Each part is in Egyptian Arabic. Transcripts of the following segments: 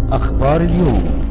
أخبار اليوم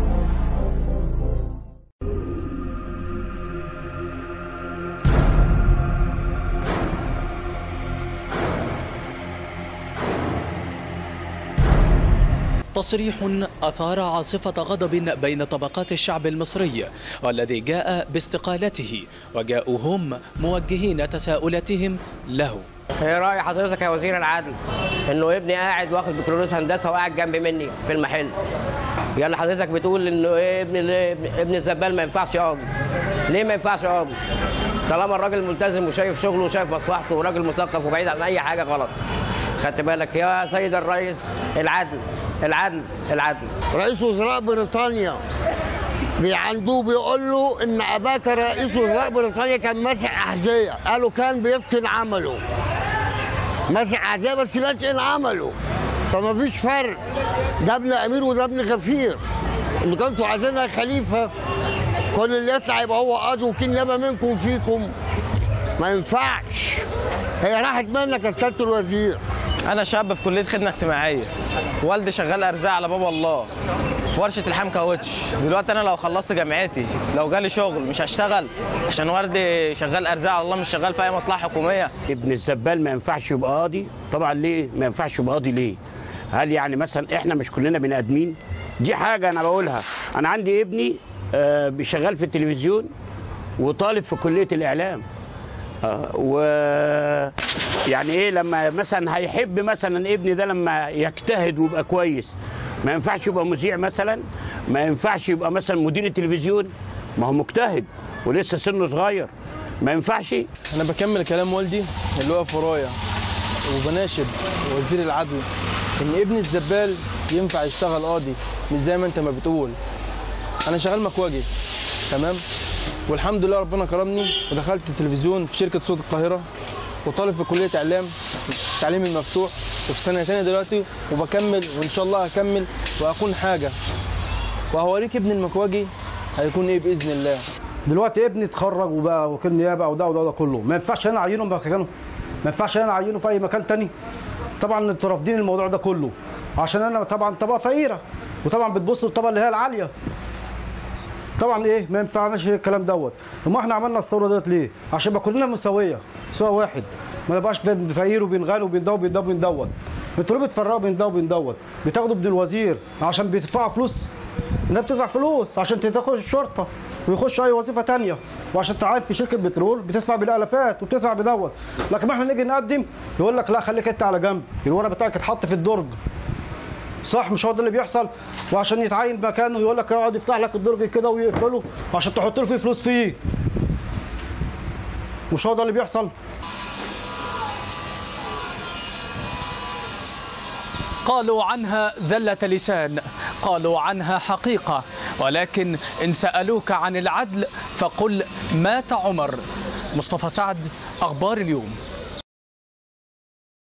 تصريح أثار عاصفة غضب بين طبقات الشعب المصري والذي جاء باستقالته وجاءوا هم موجهين تساؤلاتهم له ايه راي حضرتك يا وزير العدل انه ابني قاعد واخد بكالوريوس هندسه وقاعد جنب مني في المحل يلا حضرتك بتقول انه ايه ابن ابن, ابن الزبال ما ينفعش قاضي ليه ما ينفعش قاضي طالما الراجل ملتزم وشايف شغله وشايف مصلحته وراجل مثقف وبعيد عن اي حاجه غلط خدت بالك يا سيد الرئيس العدل العدل العدل رئيس وزراء بريطانيا بيعندوه بيقول له ان اباك رئيس وزراء بريطانيا كان ماسح احذيه قالوا كان بيتقن عمله ماسح احذيه بس بيتقن عمله فما فيش فرق ده ابن امير وده ابن غفير اللي كنتوا عايزينها خليفه كل اللي يطلع يبقى هو قاضي وكين يابا منكم فيكم ما ينفعش هي راحت منك يا سياده الوزير انا شاب في كليه خدمه اجتماعيه والدي شغال ارزاق على باب الله في ورشه الحام كاوتش دلوقتي انا لو خلصت جامعتي لو جالي شغل مش هشتغل عشان والدي شغال ارزاق على الله مش شغال في اي مصلحه حكوميه ابن الزبال ما ينفعش يبقى قاضي طبعا ليه ما ينفعش يبقى قاضي ليه هل يعني مثلا احنا مش كلنا بني ادمين دي حاجه انا بقولها انا عندي ابني آه شغال في التلفزيون وطالب في كليه الاعلام آه و يعني ايه لما مثلا هيحب مثلا ابني ده لما يجتهد ويبقى كويس ما ينفعش يبقى مذيع مثلا ما ينفعش يبقى مثلا مدير التلفزيون ما هو مجتهد ولسه سنه صغير ما ينفعش انا بكمل كلام والدي اللي هو فرايا وبناشد وزير العدل ان ابن الزبال ينفع يشتغل قاضي مش زي ما انت ما بتقول انا شغال مكواجي تمام والحمد لله ربنا كرمني ودخلت التلفزيون في شركه صوت القاهره وطالب في كليه اعلام التعليم المفتوح وفي سنه ثانيه دلوقتي وبكمل وان شاء الله هكمل واكون حاجه وهوريك ابن المكواجي هيكون ايه باذن الله دلوقتي ابني اتخرج وبقى وكيل نيابه وده وده وده كله ما ينفعش انا اعينه مكانه ما ينفعش انا اعينه في اي مكان تاني طبعا انتوا رافضين الموضوع ده كله عشان انا طبعا طبقه فقيره وطبعا بتبص للطبقه اللي هي العاليه طبعا ايه ما ينفعناش الكلام دوت وما احنا عملنا الثوره ديت ليه عشان يبقى كلنا مساويه سوا واحد ما يبقاش فقير وبين غني وبين ده وبين ده وبين دوت انتوا ليه بتفرقوا بين ده وبين دوت بتاخدوا ابن الوزير عشان بيدفعوا فلوس ده بتدفع فلوس عشان تدخل الشرطه ويخش اي وظيفه تانية وعشان تعرف في شركه بترول بتدفع بالالافات وبتدفع بدوت لكن ما احنا نيجي نقدم يقول لك لا خليك انت على جنب الورق بتاعك اتحط في الدرج صح مش هو ده اللي بيحصل وعشان يتعين مكانه يقول لك يقعد يفتح لك الدرج كده ويقفله عشان تحط له فيه فلوس فيه مش هو ده اللي بيحصل قالوا عنها ذلة لسان قالوا عنها حقيقة ولكن إن سألوك عن العدل فقل مات عمر مصطفى سعد أخبار اليوم